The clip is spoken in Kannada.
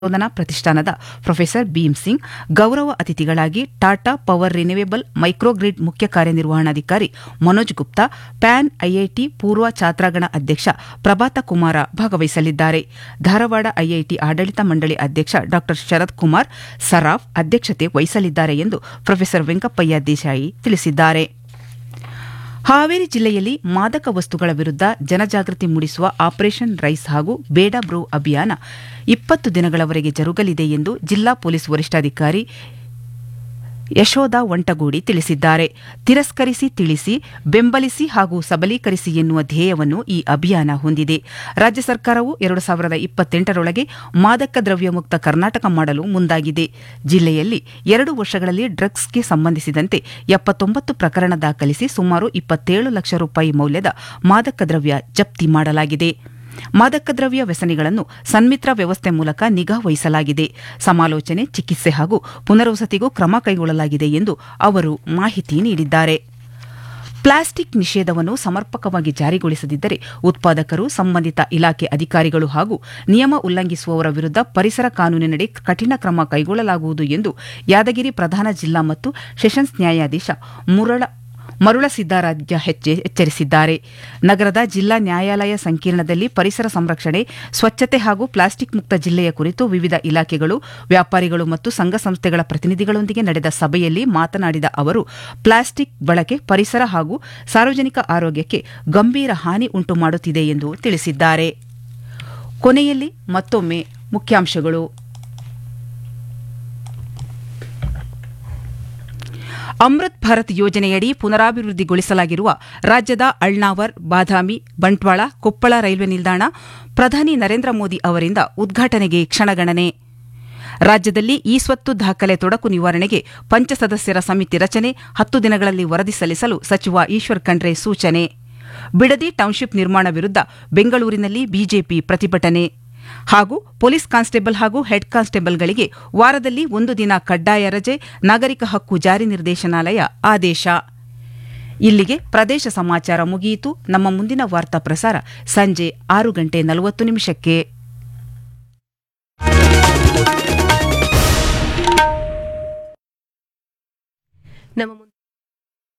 ಸಂಶೋಧನಾ ಪ್ರತಿಷ್ಠಾನದ ಪ್ರೊಫೆಸರ್ ಭೀಮ್ ಸಿಂಗ್ ಗೌರವ ಅತಿಥಿಗಳಾಗಿ ಟಾಟಾ ಪವರ್ ರಿನ್ಯೂವೇಬಲ್ ಮೈಕ್ರೋಗ್ರಿಡ್ ಮುಖ್ಯ ಕಾರ್ಯನಿರ್ವಹಣಾಧಿಕಾರಿ ಮನೋಜ್ ಗುಪ್ತಾ ಪ್ಯಾನ್ ಐಐಟಿ ಪೂರ್ವ ಛಾತ್ರಾಗಣ ಅಧ್ಯಕ್ಷ ಪ್ರಭಾತ ಕುಮಾರ ಭಾಗವಹಿಸಲಿದ್ದಾರೆ ಧಾರವಾಡ ಐಐಟಿ ಆಡಳಿತ ಮಂಡಳಿ ಅಧ್ಯಕ್ಷ ಡಾ ಶರತ್ ಕುಮಾರ್ ಸರಾಫ್ ಅಧ್ಯಕ್ಷತೆ ವಹಿಸಲಿದ್ದಾರೆ ಎಂದು ಪ್ರೊಫೆಸರ್ ವೆಂಕಪ್ಪಯ್ಯ ದೇಸಾಯಿ ತಿಳಿಸಿದ್ದಾರೆ ಹಾವೇರಿ ಜಿಲ್ಲೆಯಲ್ಲಿ ಮಾದಕ ವಸ್ತುಗಳ ವಿರುದ್ಧ ಜನಜಾಗೃತಿ ಮೂಡಿಸುವ ಆಪರೇಷನ್ ರೈಸ್ ಹಾಗೂ ಬೇಡ ಬ್ರೋ ಅಭಿಯಾನ ಇಪ್ಪತ್ತು ದಿನಗಳವರೆಗೆ ಜರುಗಲಿದೆ ಎಂದು ಜಿಲ್ಲಾ ಪೊಲೀಸ್ ವರಿಷ್ಠಾಧಿಕಾರಿ ಯಶೋಧ ವಂಟಗೂಡಿ ತಿಳಿಸಿದ್ದಾರೆ ತಿರಸ್ಕರಿಸಿ ತಿಳಿಸಿ ಬೆಂಬಲಿಸಿ ಹಾಗೂ ಸಬಲೀಕರಿಸಿ ಎನ್ನುವ ಧ್ಯೇಯವನ್ನು ಈ ಅಭಿಯಾನ ಹೊಂದಿದೆ ರಾಜ್ಯ ಸರ್ಕಾರವು ಎರಡು ಸಾವಿರದ ಇಪ್ಪತ್ತೆಂಟರೊಳಗೆ ಮಾದಕ ದ್ರವ್ಯ ಮುಕ್ತ ಕರ್ನಾಟಕ ಮಾಡಲು ಮುಂದಾಗಿದೆ ಜಿಲ್ಲೆಯಲ್ಲಿ ಎರಡು ವರ್ಷಗಳಲ್ಲಿ ಡ್ರಗ್ಸ್ಗೆ ಸಂಬಂಧಿಸಿದಂತೆ ಎಪ್ಪತ್ತೊಂಬತ್ತು ಪ್ರಕರಣ ದಾಖಲಿಸಿ ಸುಮಾರು ಇಪ್ಪತ್ತೇಳು ಲಕ್ಷ ರೂಪಾಯಿ ಮೌಲ್ಯದ ಮಾದಕ ದ್ರವ್ಯ ಜಪ್ತಿ ಮಾಡಲಾಗಿದೆ ಮಾದಕ ದ್ರವ್ಯ ವ್ಯಸನಿಗಳನ್ನು ಸನ್ಮಿತ್ರ ವ್ಯವಸ್ಥೆ ಮೂಲಕ ನಿಗಾ ವಹಿಸಲಾಗಿದೆ ಸಮಾಲೋಚನೆ ಚಿಕಿತ್ಸೆ ಹಾಗೂ ಪುನರ್ವಸತಿಗೂ ಕ್ರಮ ಕೈಗೊಳ್ಳಲಾಗಿದೆ ಎಂದು ಅವರು ಮಾಹಿತಿ ನೀಡಿದ್ದಾರೆ ಪ್ಲಾಸ್ಟಿಕ್ ನಿಷೇಧವನ್ನು ಸಮರ್ಪಕವಾಗಿ ಜಾರಿಗೊಳಿಸದಿದ್ದರೆ ಉತ್ಪಾದಕರು ಸಂಬಂಧಿತ ಇಲಾಖೆ ಅಧಿಕಾರಿಗಳು ಹಾಗೂ ನಿಯಮ ಉಲ್ಲಂಘಿಸುವವರ ವಿರುದ್ಧ ಪರಿಸರ ಕಾನೂನಿನಡಿ ಕಠಿಣ ಕ್ರಮ ಕೈಗೊಳ್ಳಲಾಗುವುದು ಎಂದು ಯಾದಗಿರಿ ಪ್ರಧಾನ ಜಿಲ್ಲಾ ಮತ್ತು ಸೆಷನ್ಸ್ ನ್ಯಾಯಾಧೀಶ ಮುರಳ ಮರುಳ ಸಿದ್ದಾರಾಧ್ಯ ಎಚ್ಚರಿಸಿದ್ದಾರೆ ನಗರದ ಜಿಲ್ಲಾ ನ್ಯಾಯಾಲಯ ಸಂಕೀರ್ಣದಲ್ಲಿ ಪರಿಸರ ಸಂರಕ್ಷಣೆ ಸ್ವಚ್ಛತೆ ಹಾಗೂ ಪ್ಲಾಸ್ಟಿಕ್ ಮುಕ್ತ ಜಿಲ್ಲೆಯ ಕುರಿತು ವಿವಿಧ ಇಲಾಖೆಗಳು ವ್ಯಾಪಾರಿಗಳು ಮತ್ತು ಸಂಘ ಸಂಸ್ಥೆಗಳ ಪ್ರತಿನಿಧಿಗಳೊಂದಿಗೆ ನಡೆದ ಸಭೆಯಲ್ಲಿ ಮಾತನಾಡಿದ ಅವರು ಪ್ಲಾಸ್ಟಿಕ್ ಬಳಕೆ ಪರಿಸರ ಹಾಗೂ ಸಾರ್ವಜನಿಕ ಆರೋಗ್ಯಕ್ಕೆ ಗಂಭೀರ ಹಾನಿ ಉಂಟು ಮಾಡುತ್ತಿದೆ ಎಂದು ತಿಳಿಸಿದ್ದಾರೆ ಕೊನೆಯಲ್ಲಿ ಮತ್ತೊಮ್ಮೆ ಮುಖ್ಯಾಂಶಗಳು ಅಮೃತ್ ಭಾರತ್ ಯೋಜನೆಯಡಿ ಪುನರಾಭಿವೃದ್ಧಿಗೊಳಿಸಲಾಗಿರುವ ರಾಜ್ಯದ ಅಳ್ನಾವರ್ ಬಾದಾಮಿ ಬಂಟ್ವಾಳ ಕೊಪ್ಪಳ ರೈಲ್ವೆ ನಿಲ್ದಾಣ ಪ್ರಧಾನಿ ನರೇಂದ್ರ ಮೋದಿ ಅವರಿಂದ ಉದ್ಘಾಟನೆಗೆ ಕ್ಷಣಗಣನೆ ರಾಜ್ಯದಲ್ಲಿ ಈ ಸ್ವತ್ತು ದಾಖಲೆ ತೊಡಕು ನಿವಾರಣೆಗೆ ಪಂಚಸದಸ್ಯರ ಸಮಿತಿ ರಚನೆ ಹತ್ತು ದಿನಗಳಲ್ಲಿ ವರದಿ ಸಲ್ಲಿಸಲು ಸಚಿವ ಈಶ್ವರ್ ಖಂಡ್ರೆ ಸೂಚನೆ ಬಿಡದಿ ಟೌನ್ಶಿಪ್ ನಿರ್ಮಾಣ ವಿರುದ್ಧ ಬೆಂಗಳೂರಿನಲ್ಲಿ ಬಿಜೆಪಿ ಪ್ರತಿಭಟನೆ ಹಾಗೂ ಪೊಲೀಸ್ ಕಾನ್ಸ್ಟೇಬಲ್ ಹಾಗೂ ಹೆಡ್ ಕಾನ್ಸ್ಟೇಬಲ್ಗಳಿಗೆ ವಾರದಲ್ಲಿ ಒಂದು ದಿನ ಕಡ್ಡಾಯ ರಜೆ ನಾಗರಿಕ ಹಕ್ಕು ಜಾರಿ ನಿರ್ದೇಶನಾಲಯ ಆದೇಶ ಇಲ್ಲಿಗೆ ಪ್ರದೇಶ ಸಮಾಚಾರ ಮುಗಿಯಿತು ನಮ್ಮ ಮುಂದಿನ ವಾರ್ತಾ ಪ್ರಸಾರ ಸಂಜೆ ಆರು ಗಂಟೆ ನಲವತ್ತು ನಿಮಿಷಕ್ಕೆ ನಮ್ಮ